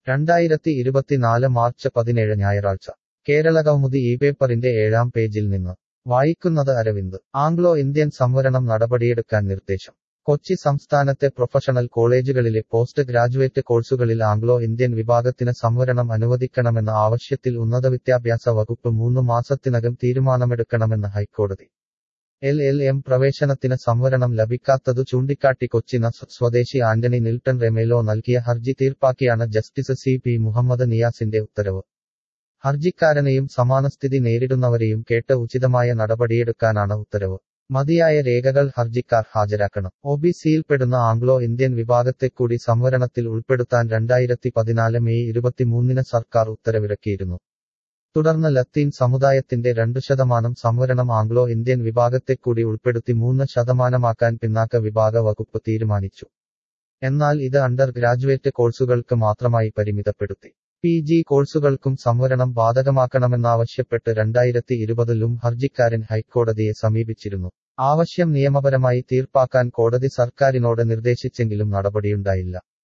രണ്ടായിരത്തി ഇരുപത്തിനാല് മാർച്ച് പതിനേഴ് ഞായറാഴ്ച കേരളകൗമുദി ഈ പേപ്പറിന്റെ ഏഴാം പേജിൽ നിന്ന് വായിക്കുന്നത് അരവിന്ദ് ആംഗ്ലോ ഇന്ത്യൻ സംവരണം നടപടിയെടുക്കാൻ നിർദ്ദേശം കൊച്ചി സംസ്ഥാനത്തെ പ്രൊഫഷണൽ കോളേജുകളിലെ പോസ്റ്റ് ഗ്രാജുവേറ്റ് കോഴ്സുകളിൽ ആംഗ്ലോ ഇന്ത്യൻ വിഭാഗത്തിന് സംവരണം അനുവദിക്കണമെന്ന ആവശ്യത്തിൽ ഉന്നതവിദ്യാഭ്യാസ വകുപ്പ് മൂന്ന് മാസത്തിനകം തീരുമാനമെടുക്കണമെന്ന് ഹൈക്കോടതി എൽ എൽ എം പ്രവേശനത്തിന് സംവരണം ലഭിക്കാത്തതു ചൂണ്ടിക്കാട്ടി കൊച്ചി നസ് സ്വദേശി ആന്റണി നിൽട്ടൺ റെമേലോ നൽകിയ ഹർജി തീർപ്പാക്കിയാണ് ജസ്റ്റിസ് സി പി മുഹമ്മദ് നിയാസിന്റെ ഉത്തരവ് ഹർജിക്കാരനെയും സമാനസ്ഥിതി നേരിടുന്നവരെയും കേട്ട് ഉചിതമായ നടപടിയെടുക്കാനാണ് ഉത്തരവ് മതിയായ രേഖകൾ ഹർജിക്കാർ ഹാജരാക്കണം ഒ ബി സിയിൽപ്പെടുന്ന ആംഗ്ലോ ഇന്ത്യൻ വിഭാഗത്തെക്കൂടി സംവരണത്തിൽ ഉൾപ്പെടുത്താൻ രണ്ടായിരത്തി പതിനാല് മെയ് ഇരുപത്തിമൂന്നിന് സർക്കാർ ഉത്തരവിറക്കിയിരുന്നു തുടർന്ന് ലത്തീൻ സമുദായത്തിന്റെ രണ്ടു ശതമാനം സംവരണം ആംഗ്ലോ ഇന്ത്യൻ വിഭാഗത്തെക്കൂടി ഉൾപ്പെടുത്തി മൂന്ന് ശതമാനമാക്കാൻ പിന്നാക്ക വിഭാഗ വകുപ്പ് തീരുമാനിച്ചു എന്നാൽ ഇത് അണ്ടർ ഗ്രാജുവേറ്റ് കോഴ്സുകൾക്ക് മാത്രമായി പരിമിതപ്പെടുത്തി പി ജി കോഴ്സുകൾക്കും സംവരണം ബാധകമാക്കണമെന്നാവശ്യപ്പെട്ട് രണ്ടായിരത്തി ഇരുപതിലും ഹർജിക്കാരൻ ഹൈക്കോടതിയെ സമീപിച്ചിരുന്നു ആവശ്യം നിയമപരമായി തീർപ്പാക്കാൻ കോടതി സർക്കാരിനോട് നിർദ്ദേശിച്ചെങ്കിലും നടപടിയുണ്ടായില്ല